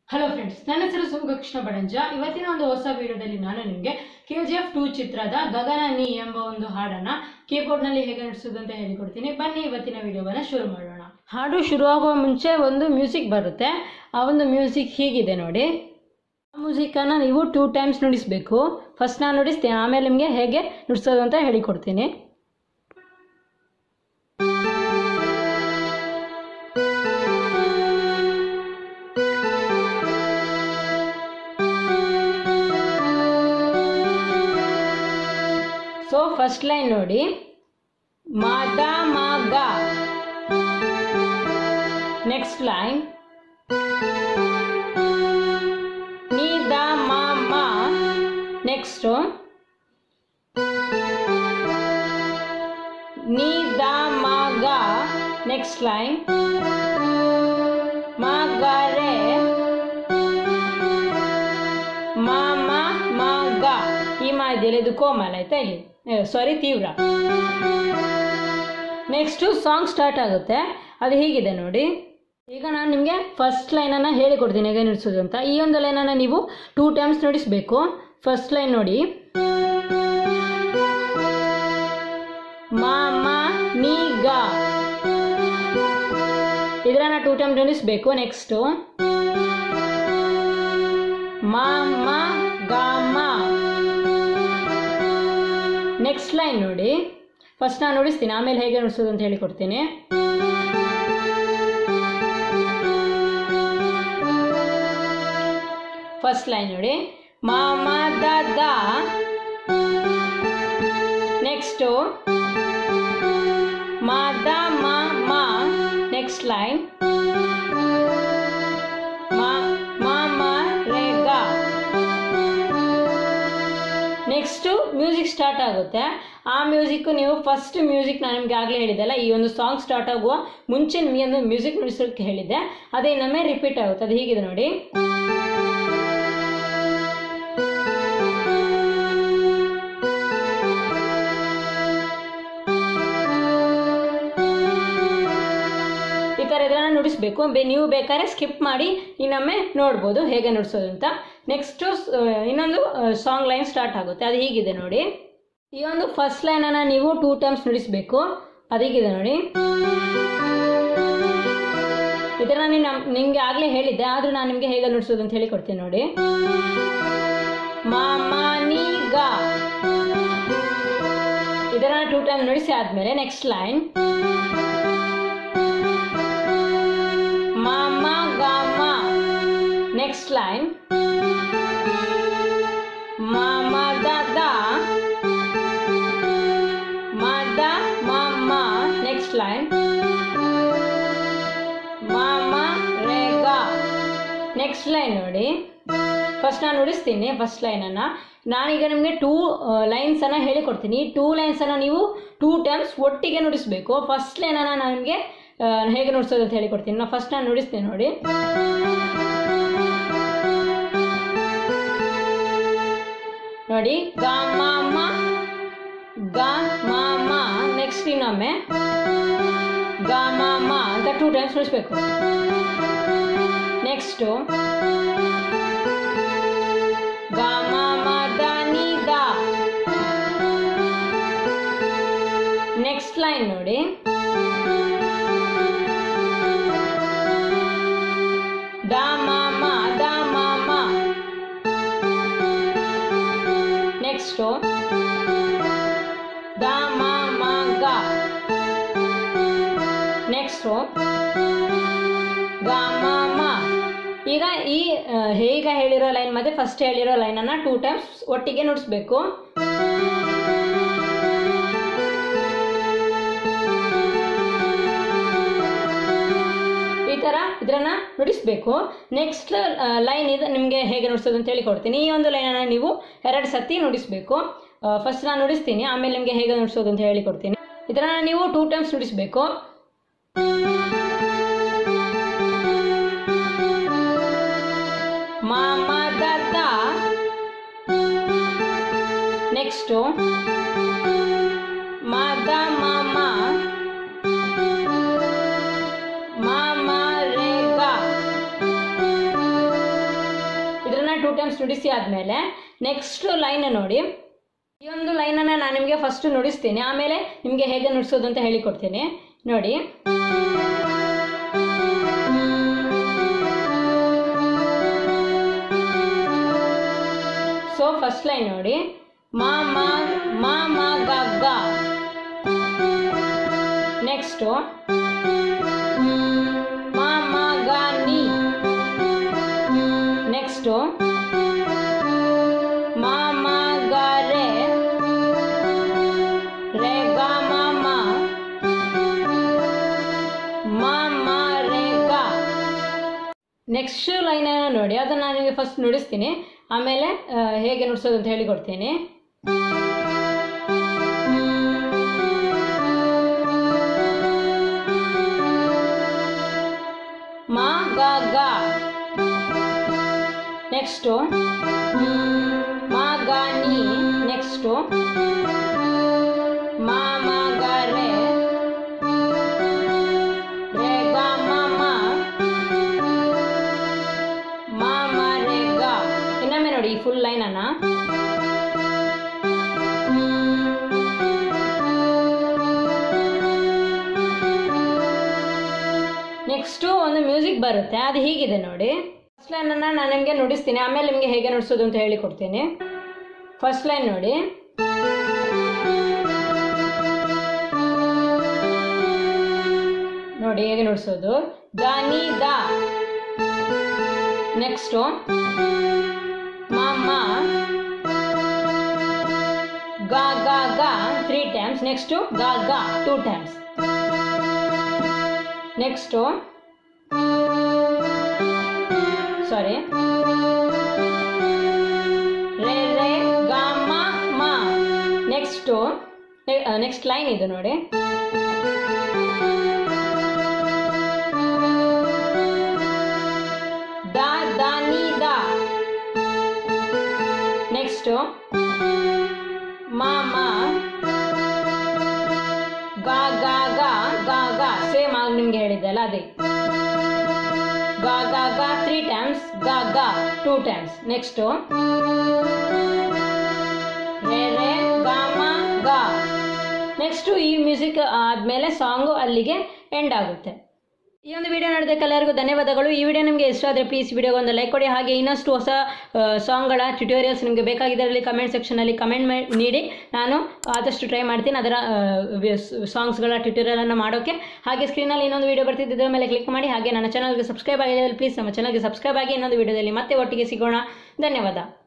hello friends ನನ್ನ ಹೆಸರು ಸುಮಕೃಷ್ಣ ಬಡಂಜ ಇವತ್ತಿನ ಒಂದು ಹೊಸ ವಿಡಿಯೋದಲ್ಲಿ ನಾನು ನಿಮಗೆ ಕೆ ಜಿ ಎಫ್ ಟೂ ಚಿತ್ರದ ಗಗನ ನೀ ಎಂಬ ಒಂದು ಹಾಡನ್ನ ಕೀಬೋರ್ಡ್ನಲ್ಲಿ ಹೇಗೆ ನುಡಿಸೋದು ಅಂತ ಹೇಳಿಕೊಡ್ತೀನಿ ಬನ್ನಿ ಇವತ್ತಿನ ವಿಡಿಯೋವನ್ನ ಶುರು ಮಾಡೋಣ ಹಾಡು ಶುರುವಾಗುವ ಮುಂಚೆ ಒಂದು ಮ್ಯೂಸಿಕ್ ಬರುತ್ತೆ ಆ ಒಂದು ಮ್ಯೂಸಿಕ್ ಹೀಗಿದೆ ನೋಡಿ ಆ ಮ್ಯೂಸಿಕನ್ನು ನೀವು ಟೂ ಟೈಮ್ಸ್ ನುಡಿಸಬೇಕು ಫಸ್ಟ್ ನಾನು ನುಡಿಸ್ತೀನಿ ಆಮೇಲೆ ನಿಮಗೆ ಹೇಗೆ ನುಡಿಸೋದು ಅಂತ ಹೇಳಿಕೊಡ್ತೀನಿ ಸೊ ಫಸ್ಟ್ ಲೈನ್ ನೋಡಿ ಮಾದ ಮಾಗ ನೆಕ್ಸ್ಟ್ ಲೈನ್ ನೀದ ಮಾಮ ನೆಕ್ಸ್ಟು ನೀದ ಮಾಗ ನೆಕ್ಸ್ಟ್ ಲೈನ್ ಮಾಗರೆ ಮಾಮ ಮಗ ಈ ಮಾ ಇದೆಯಲ್ಲ ಇದು ಕೋಮಲ ಆಯ್ತಾ ಇಲ್ಲಿ ಸಾರಿ ತೀವ್ರ ನೆಕ್ಸ್ಟು ಸಾಂಗ್ ಸ್ಟಾರ್ಟ್ ಆಗುತ್ತೆ ಅದು ಹೀಗಿದೆ ನೋಡಿ ಈಗ ನಾನು ನಿಮಗೆ ಫಸ್ಟ್ ಲೈನನ್ನು ಹೇಳಿಕೊಡ್ತೀನಿ ಹೇಗೆ ನುಡಿಸೋದು ಅಂತ ಈ ಒಂದು ಲೈನನ್ನು ನೀವು ಟೂ ಟೈಮ್ಸ್ ನುಡಿಸ್ಬೇಕು ಫಸ್ಟ್ ಲೈನ್ ನೋಡಿ ಮಾಮ ನೀಗ ಇದನ್ನ ಟೂ ಟೈಮ್ ನುಡಿಸ್ಬೇಕು ನೆಕ್ಸ್ಟು ಮಾಮ ಗಾಮ ನೆಕ್ಸ್ಟ್ ಲೈನ್ ನೋಡಿ ಫಸ್ಟ್ ನಾನು ನುಡಿಸ್ತೀನಿ ಆಮೇಲೆ ಹೇಗೆ ನುಡಿಸೋದು ಅಂತ ಹೇಳಿಕೊಡ್ತೀನಿ ಫಸ್ಟ್ ಲೈನ್ ನೋಡಿ ಮಾಮ ದಾದ ನೆಕ್ಸ್ಟು ಮಾದ ಮಾಮ ನೆಕ್ಸ್ಟ್ ಲೈನ್ ಮಾಮ ರೇಗ ನೆಕ್ಸ್ಟು ಮ್ಯೂಸಿಕ್ ಸ್ಟಾರ್ಟ್ ಆಗುತ್ತೆ ಆ ಮ್ಯೂಸಿಕ್ಕು ನೀವು ಫಸ್ಟ್ ಮ್ಯೂಸಿಕ್ ನಾನು ನಿಮಗೆ ಆಗಲೇ ಹೇಳಿದ್ದೆಲ್ಲ ಈ ಒಂದು ಸಾಂಗ್ ಸ್ಟಾರ್ಟ್ ಆಗುವ ಮುಂಚೆ ನಿಮಗೆ ಒಂದು ಮ್ಯೂಸಿಕ್ ನುಡಿಸೋಕ್ಕೆ ಹೇಳಿದ್ದೆ ಅದೇ ಇನ್ನೊಮ್ಮೆ ರಿಪೀಟ್ ಆಗುತ್ತೆ ಅದು ಹೀಗಿದೆ ನೋಡಿ ಈ ಥರ ಇದನ್ನು ನುಡಿಸ್ಬೇಕು ಬೆ ನೀವು ಬೇಕಾದ್ರೆ ಸ್ಕಿಪ್ ಮಾಡಿ ಇನ್ನೊಮ್ಮೆ ನೋಡ್ಬೋದು ಹೇಗೆ ನುಡಿಸೋದು ಅಂತ ನೆಕ್ಸ್ಟು ಇನ್ನೊಂದು ಸಾಂಗ್ ಲೈನ್ ಸ್ಟಾರ್ಟ್ ಆಗುತ್ತೆ ಅದು ಹೀಗಿದೆ ನೋಡಿ ಈ ಒಂದು ಫಸ್ಟ್ ಲೈನನ್ನು ನೀವು ಟೂ ಟೈಮ್ಸ್ ನುಡಿಸ್ಬೇಕು ಅದು ಹೀಗಿದೆ ನೋಡಿ ಇದನ್ನ ನೀವು ನಮ್ ನಿಮಗೆ ಆಗಲೇ ಹೇಳಿದ್ದೆ ಆದರೂ ನಾನು ನಿಮಗೆ ಹೇಗೆ ನುಡಿಸೋದು ಅಂತ ಹೇಳಿ ಕೊಡ್ತೀನಿ ನೋಡಿ ಮಾಮನೀಗ ಇದನ್ನ ಟೂ ಟೈಮ್ ನುಡಿಸಿ ಆದಮೇಲೆ ನೆಕ್ಸ್ಟ್ ಲೈನ್ ಮಾಮ ಗಾಮ ನೆಕ್ಸ್ಟ್ ಲೈನ್ ಮಾಮ ದಾದ ಮದ ಮಾಮ ನೆಕ್ಸ್ಟ್ ಲೈನ್ ಮಾಮ ರೇಗ ನೆಕ್ಸ್ಟ್ ಲೈನ್ ನೋಡಿ ಫಸ್ಟ್ ನಾನು ನುಡಿಸ್ತೀನಿ ಫಸ್ಟ್ ಲೈನನ್ನು ನಾನೀಗ ನಿಮಗೆ ಟೂ ಲೈನ್ಸನ್ನು ಹೇಳಿಕೊಡ್ತೀನಿ ಈ ಟೂ ಲೈನ್ಸನ್ನು ನೀವು ಟೂ ಟೈಮ್ಸ್ ಒಟ್ಟಿಗೆ ನುಡಿಸ್ಬೇಕು ಫಸ್ಟ್ ಲೈನನ್ನು ನಾನು ನಿಮಗೆ ಹೇಗೆ ನುಡಿಸೋದು ಅಂತ ಹೇಳಿಕೊಡ್ತೀನಿ ನಾನು ಫಸ್ಟ್ ನಾನು ನುಡಿಸ್ತೀನಿ ನೋಡಿ ನೋಡಿ ಗ ಮಾಮ ಗ ಮಾಮ ನೆಕ್ಸ್ಟ್ ಇನ್ನೊಮ್ಮೆ ಗ ಮಾಮ ಅಂತ ಟೂ ಟೈಮ್ಸ್ ನುಡಿಸ್ಬೇಕು ನೆಕ್ಸ್ಟು ಗ ಮಾಮ ದ ನಿ ದ ನೆಕ್ಸ್ಟ್ ಲೈನ್ ನೋಡಿ ದ ಮಾಮ ದ ಮಾಮ ನೆಕ್ಸ್ಟು ದ ಮಾಮ ಗ ನೆಕ್ಸ್ಟು ಗ ಮಾಮ ಈಗ ಈ ಹೇಗ ಹೇಳಿರೋ ಲೈನ್ ಮತ್ತೆ ಫಸ್ಟ್ ಹೇಳಿರೋ ಲೈನನ್ನು ಟೂ ಟೈಮ್ಸ್ ಒಟ್ಟಿಗೆ ನುಡಿಸ್ಬೇಕು ಈ ಥರ ಇದನ್ನು ನುಡಿಸ್ಬೇಕು ನೆಕ್ಸ್ಟ್ ಲೈನ್ ಇದು ನಿಮಗೆ ಹೇಗೆ ನುಡಿಸೋದು ಅಂತ ಹೇಳಿ ಕೊಡ್ತೀನಿ ಈ ಒಂದು ಲೈನನ್ನು ನೀವು ಎರಡು ಸತಿ ನುಡಿಸ್ಬೇಕು ಫಸ್ಟ್ ನಾನು ನುಡಿಸ್ತೀನಿ ಆಮೇಲೆ ನಿಮಗೆ ಹೇಗೆ ನುಡಿಸೋದು ಅಂತ ಹೇಳಿ ಕೊಡ್ತೀನಿ ಇದನ್ನು ನೀವು ಟೂ ಟೈಮ್ಸ್ ನುಡಿಸ್ಬೇಕು ಮಾಮ ದಾದ ನೆಕ್ಸ್ಟು ಮಾದ ಮಾಮ ಮಾಮ ರೇಗ ಟೂ ಟೈಮ್ಸ್ ನುಡಿಸಿ ಆದಮೇಲೆ ನೆಕ್ಸ್ಟ್ ಲೈನ್ ನೋಡಿ ಈ ಒಂದು ಲೈನನ್ನು ನಾನು ನಿಮಗೆ ಫಸ್ಟ್ ನುಡಿಸ್ತೀನಿ ಆಮೇಲೆ ನಿಮಗೆ ಹೇಗೆ ನುಡಿಸೋದು ಅಂತ ಹೇಳಿಕೊಡ್ತೀನಿ ನೋಡಿ ಸೊ ಫಸ್ಟ್ ಲೈನ್ ನೋಡಿ ಮಾ ಮಾ ಮಾ ಮಾ ಗ ಗ ನೆಕ್ಸ್ಟು ಮಾ ಮಾ ಗ ನೀ ನೆಕ್ಸ್ಟು ಮಾ ಮಾ ಗ ರೇ ರೇ ಗ ಮಾ ಮಾ ಮಾ ಮಾ ರೇ ಗ ನೆಕ್ಸ್ಟ್ ಲೈನನ್ನು ನೋಡಿ ಅದನ್ನು ನಾನು ನಿಮಗೆ ಫಸ್ಟ್ ನುಡಿಸ್ತೀನಿ ಆಮೇಲೆ ಆ, ಹೇಗೆ ನುಡಿಸೋದು ಅಂತ ಹೇಳಿಕೊಡ್ತೀನಿ ಮಾ ಗ ಗ ನೆಕ್ಸ್ಟು ಮಾ ಗ ನೀ ನೆಕ್ಸ್ಟು ಮಾ ಮಾ ಗ ರೇ ರೇ ಗ ಮಾ ಮಾ ಮಾ ಮಾ ರೇ ಗ ಇನ್ನೊಮ್ಮೆ ನೋಡಿ ಈ ಫುಲ್ ಲೈನನ್ನು ನೆಕ್ಸ್ಟು ಒಂದು ಮ್ಯೂಸಿಕ್ ಬರುತ್ತೆ ಅದು ಹೀಗಿದೆ ನೋಡಿ ಫಸ್ಟ್ ಲೈನನ್ನು ನಾನು ನಿಮಗೆ ನುಡಿಸ್ತೀನಿ ಆಮೇಲೆ ನಿಮಗೆ ಹೇಗೆ ನುಡಿಸೋದು ಅಂತ ಹೇಳಿಕೊಡ್ತೀನಿ ಫಸ್ಟ್ ಲೈನ್ ನೋಡಿ ನೋಡಿ ಹೇಗೆ ನುಡಿಸೋದು ದ ನೀ ದ ನೆಕ್ಸ್ಟು ಮಾಮ ಗ ಗ ಗ ತ್ರೀ ಟೈಮ್ಸ್ ನೆಕ್ಸ್ಟು ಗ ಗ ಟೂ ಟೈಮ್ಸ್ ನೆಕ್ಸ್ಟು ಸಾರಿ ರೇ ರೇ ಗ ಮ ಮ ನೆಕ್ಸ್ಟು ನೆಕ್ಸ್ಟ್ ಲೈನ್ ಇದು ನೋಡಿ ದ ದ ನೀ ದ ನೆಕ್ಸ್ಟು ಮ ಮ ಗ ಗ ಗ ಗ ಗ ಸೇಮ್ ಆಗಿ ನಿಮ್ಗೆ ಹೇಳಿದ್ದಲ್ಲ ಅದೇ ಗ ಗ ಗ ತ್ರೀ ಟೈಮ್ಸ್ ಗ ಗ ಟೂ ಟೈಮ್ಸ್ ನೆಕ್ಸ್ಟು ರೇ ರೇ ಗ ಮ ಗ ನೆಕ್ಸ್ಟು ಈ ಮ್ಯೂಸಿಕ್ ಆದಮೇಲೆ ಸಾಂಗು ಅಲ್ಲಿಗೆ ಎಂಡ್ ಆಗುತ್ತೆ ಈ ಒಂದು ವಿಡಿಯೋ ನೋಡಿದ್ದಕ್ಕೆ ಎಲ್ಲರಿಗೂ ಧನ್ಯವಾದಗಳು ಈ ವಿಡಿಯೋ ನಿಮಗೆ ಇಷ್ಟ ಆದರೆ ಪ್ಲೀಸ್ ವಿಡಿಯೋಗೆ ಒಂದು ಲೈಕ್ ಕೊಡಿ ಹಾಗೆ ಇನ್ನಷ್ಟು ಹೊಸ ಸಾಂಗ್ಗಳ ಟ್ಯುಟೋರಿಯಲ್ಸ್ ನಿಮಗೆ ಬೇಕಾಗಿದ್ದರಲ್ಲಿ ಕಮೆಂಟ್ ಸೆಕ್ಷನಲ್ಲಿ ಕಮೆಂಟ್ ನೀಡಿ ನಾನು ಆದಷ್ಟು ಟ್ರೈ ಮಾಡ್ತೀನಿ ಅದರ ಸಾಂಗ್ಸ್ಗಳ ಟ್ಯುಟೋರಿಯಲನ್ನು ಮಾಡೋಕ್ಕೆ ಹಾಗೆ ಸ್ಕ್ರೀನಲ್ಲಿ ಇನ್ನೊಂದು ವಿಡಿಯೋ ಬರ್ತಿದ್ದ ಮೇಲೆ ಕ್ಲಿಕ್ ಮಾಡಿ ಹಾಗೆ ನನ್ನ ಚಾನಲ್ಗೆ ಸಬ್ಸ್ಕ್ರೈಬ್ ಆಗಿದ್ದಲ್ಲಿ ಪ್ಲೀಸ್ ನಮ್ಮ ಚಾನಲ್ಗೆ ಸಬ್ಸ್ಕ್ರೈಬ್ ಆಗಿ ಇನ್ನೊಂದು ವಿಡಿಯೋದಲ್ಲಿ ಮತ್ತೆ ಒಟ್ಟಿಗೆ ಸಿಗೋಣ ಧನ್ಯವಾದ